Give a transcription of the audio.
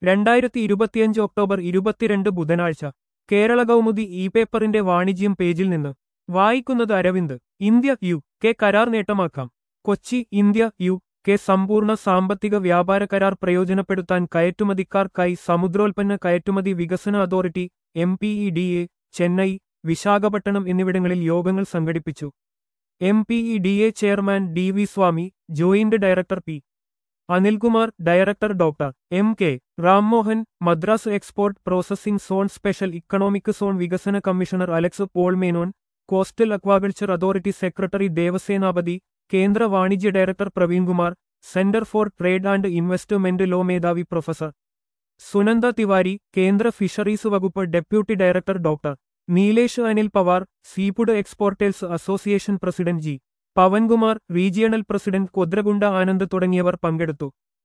രണ്ടായിരത്തി ഇരുപത്തിയഞ്ച് ഒക്ടോബർ ഇരുപത്തിരണ്ട് ബുധനാഴ്ച കേരള കൗമുദി ഇ പേപ്പറിന്റെ വാണിജ്യം പേജിൽ നിന്ന് വായിക്കുന്നത് അരവിന്ദ് ഇന്ത്യ യു കെ കരാർ നേട്ടമാക്കാം കൊച്ചി ഇന്ത്യ യു കെ സമ്പൂർണ്ണ സാമ്പത്തിക വ്യാപാര കരാർ പ്രയോജനപ്പെടുത്താൻ കയറ്റുമതിക്കാർക്കായി സമുദ്രോൽപ്പന്ന കയറ്റുമതി വികസന authority M P E D A Chennai Visakhapatnam എന്നിവിടങ്ങളിൽ യോഗങ്ങൾ സംഘടിപ്പിച്ചു M P E D A chairman D V Swamy joint director P Anilkumar director doctor M K Rammohan Madras export processing zone special economic zone വികസന commissioner Alex Paul Menon coastal aquaculture authority secretary Devasenapathi കേന്ദ്ര വാണിജ്യ director Praveenkumar centre for trade and investment law മേധാവി professor Sunanda Tiwari കേന്ദ്ര fisheries വകുപ്പ് deputy director doctor Nilesh Anil Pawar seafood exporters association president G Pavankumar regional president Kodragunda Anand തുടങ്ങിയവർ പങ്കെടുത്തു